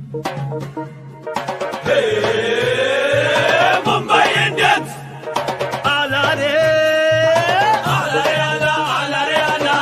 Mumbai Indians. Alare, alare, ala, alare, ala.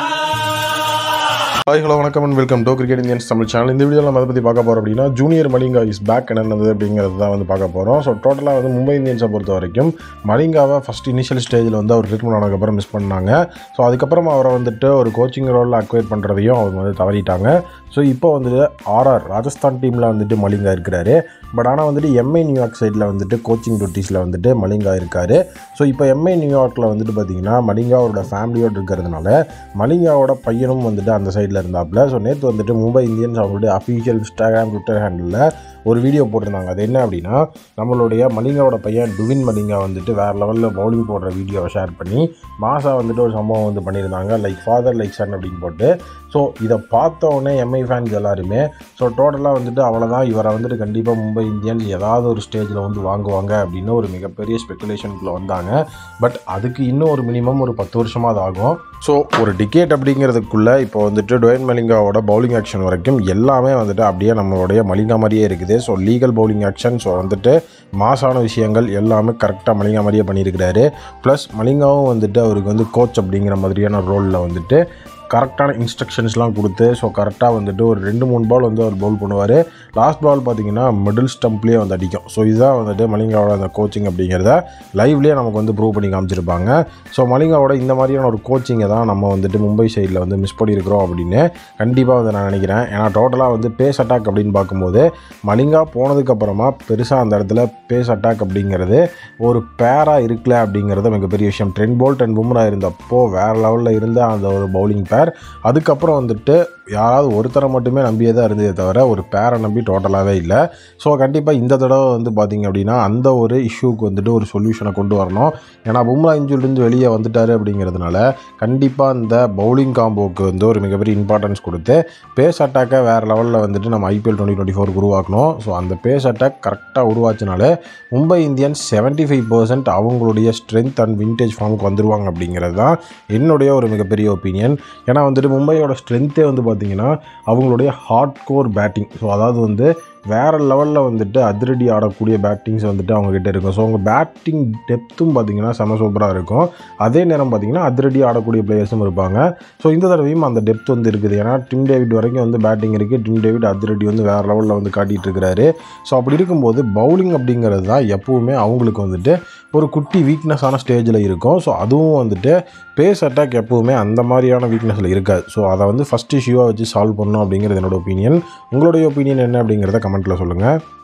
Hi hello வணக்கம் and welcome to cricket Indians Tamil channel இந்த வீடியோவில் நம்ம அதை பற்றி பார்க்க போகிறோம் அப்படின்னா ஜூனியர் மலிங்கா இஸ் பேக் என்னது அப்படிங்கிறது தான் வந்து பார்க்க போகிறோம் ஸோ டோட்டலாக வந்து மும்பை இந்தியன்ஸை பொறுத்த வரைக்கும் மலிங்காவை ஃபஸ்ட் இனிஷியல் ஸ்டேஜில் வந்து அவர் ரிட்மெண்ட் ஆனதுக்கப்புறம் மிஸ் பண்ணாங்க ஸோ அதுக்கப்புறம் அவரை வந்துட்டு ஒரு கோச்சிங் ரோலில் அக்வைர் பண்ணுறதையும் அவங்க வந்து தவறிட்டாங்க ஸோ இப்போ வந்துட்டு ஆர்ஆர் ராஜஸ்தான் டீமில் வந்துட்டு மலிங்கா இருக்கிறாரு பட் ஆனால் வந்துட்டு எம்ஐ நியூயார்க் சைடில் வந்துட்டு கோச்சிங் டியூட்டிஸில் வந்துட்டு மலிங்கா இருக்கார் ஸோ இப்போ எம்ஐ நியூயார்க்கில் வந்துட்டு பார்த்தீங்கன்னா மலிங்கா அவரோட ஃபேமிலியோடு இருக்கிறதுனால மலிங்காவோட பையனும் வந்துட்டு அந்த சைடில் இருந்தாப்புல ஸோ நேற்று வந்துட்டு மும்பை இந்தியன்ஸ் அவங்களுடைய அஃபீஷியல் இன்ஸ்டாகிராம் ட்விட்டர் ஹேண்டில் ஒரு வீடியோ போட்டிருந்தாங்க அது என்ன அப்படின்னா நம்மளுடைய மலிங்காவோட பையன் டுவின் மலிங்கா வந்துட்டு வேறு லெவலில் பவுலிங் போடுற வீடியோவை ஷேர் பண்ணி மாசா வந்துட்டு ஒரு சம்பவம் வந்து பண்ணியிருந்தாங்க லைக் ஃபாதர் லைக் சன் அப்படின்னு போட்டு ஸோ இதை பார்த்த உடனே எம்ஐ ஃபேன்ஸ் எல்லாருமே ஸோ டோட்டலாக வந்துட்டு அவ்வளோதான் இவரை வந்துட்டு கண்டிப்பாக மும்பை இந்தியன்ஸ் ஏதாவது ஒரு ஸ்டேஜில் வந்து வாங்குவாங்க அப்படின்னு ஒரு மிகப்பெரிய ஸ்பெக்குலேஷனுக்குள்ளே வந்தாங்க பட் அதுக்கு இன்னும் ஒரு மினிமம் ஒரு பத்து வருஷமாக அது ஆகும் ஸோ ஒரு டிக்கெட் அப்படிங்கிறதுக்குள்ளே இப்போ வந்துட்டு டொயன் மலிங்காவோட பவுலிங் ஆக்ஷன் வரைக்கும் எல்லாமே வந்துட்டு அப்படியே நம்மளுடைய மலிங்கா மாதிரியே இருக்குது so legal bowling action so வந்துட்டு மாசான விஷயங்கள் எல்லாமே கரெக்டாக மலிங்கா மாதிரியே பண்ணியிருக்கிறாரு ப்ளஸ் மலிங்காவும் வந்துட்டு அவருக்கு வந்து கோச் அப்படிங்கிற மாதிரியான ரோலில் வந்துட்டு கரெக்டான இன்ஸ்ட்ரக்ஷன்ஸ்லாம் கொடுத்து ஸோ கரெக்டாக வந்துட்டு ஒரு ரெண்டு மூணு பால் வந்து அவர் பவுல் பண்ணுவார் லாஸ்ட் பால் பார்த்தீங்கன்னா மிடில் ஸ்டம்ப்லேயே வந்து அடிக்கும் ஸோ இதுதான் வந்துட்டு மலிங்காவோட அந்த கோச்சிங் அப்படிங்கிறத லைவ்லேயே நமக்கு வந்து ப்ரூவ் பண்ணி காமிச்சிருப்பாங்க ஸோ மலிங்காவோட இந்த மாதிரியான ஒரு கோச்சிங்கை தான் நம்ம வந்துட்டு மும்பை சைடில் வந்து மிஸ் பண்ணியிருக்கிறோம் அப்படின்னு கண்டிப்பாக வந்து நான் நினைக்கிறேன் ஏன்னா டோட்டலாக வந்து பேஸ் அட்டாக் அப்படின்னு பார்க்கும்போது மலிங்கா போனதுக்கப்புறமா பெருசாக அந்த இடத்துல பேஸ் அட்டாக் அப்படிங்கிறது ஒரு பேராக இருக்கல அப்படிங்கிறது மிகப்பெரிய விஷயம் ட்ரென் போல்ட் அண்ட் பும்ரா இருந்தப்போ வேறு லெவலில் இருந்த அந்த ஒரு பவுலிங் பேர் அதுக்கப்புறம் வந்துட்டு யாராவது ஒருத்தரை மட்டுமே நம்பியே தான் இருந்ததே தவிர ஒரு பேரை நம்பி டோட்டலாகவே இல்லை ஸோ கண்டிப்பாக இந்த தடவை வந்து பார்த்திங்க அப்படின்னா அந்த ஒரு இஷ்யூக்கு வந்துட்டு ஒரு சொல்யூஷனை கொண்டு வரணும் ஏன்னா பும்ரா இன்ஜுரிலேருந்து வெளியே வந்துட்டார் அப்படிங்கிறதுனால கண்டிப்பாக இந்த பவுலிங் காம்போக்கு வந்து ஒரு மிகப்பெரிய இம்பார்ட்டன்ஸ் கொடுத்து பேஸ் அட்டாக்கை வேறு லெவலில் வந்துட்டு நம்ம ஐபிஎல் டுவெண்ட்டி டுவெண்ட்டி ஃபோர் உருவாக்கணும் ஸோ அந்த பேஸ் அட்டாக் கரெக்டாக உருவாச்சினாலே Mumbai Indians seventy five percent அவங்களுடைய ஸ்ட்ரென்த் அண்ட் விண்டேஜ் ஃபார்முக்கு வந்துருவாங்க அப்படிங்கிறது தான் என்னுடைய ஒரு மிகப்பெரிய ஒப்பீனியன் ஏன்னா வந்துட்டு மும்பையோட ஸ்ட்ரென்த்தே வந்து பார்த்திங்கன்னா அவங்களுடைய ஹார்ட் கோர் பேட்டிங் ஸோ அதாவது வந்து வேறு லெவலில் வந்துட்டு அதிரடி ஆடக்கூடிய பேட்டிங்ஸ் வந்துட்டு அவங்கக்கிட்ட இருக்கும் ஸோ அவங்க பேட்டிங் டெப்த்தும் பார்த்திங்கன்னா செம சூப்பராக இருக்கும் அதே நேரம் பார்த்திங்கன்னா அதிரடி ஆடக்கூடிய பிளேயர்ஸும் இருப்பாங்க ஸோ இந்த தடவையும் அந்த டெப்த் வந்து இருக்குது ஏன்னா டிம் டேவிட் வரைக்கும் வந்து பேட்டிங் இருக்குது டிம் டேவிட் அதிரடி வந்து வேறு லெவலில் வந்து காட்டிகிட்டு இருக்கிறாரு ஸோ அப்படி இருக்கும்போது பவுலிங் அப்படிங்கிறது தான் எப்போவுமே அவங்களுக்கு வந்துட்டு ஒரு குட்டி வீக்னஸான ஸ்டேஜில் இருக்கும் ஸோ அதுவும் வந்துட்டு பேஸ் அட்டாக் எப்போவுமே அந்த மாதிரியான வீக்னஸில் இருக்காது ஸோ அதை வந்து ஃபஸ்ட் இஷ்யூவாக வச்சு சால்வ் பண்ணணும் அப்படிங்கிறது என்னோட ஒப்பீனியன் உங்களுடைய ஒப்பீனியன் என்ன அப்படிங்கிறத கமெண்ட்டில் சொல்லுங்கள்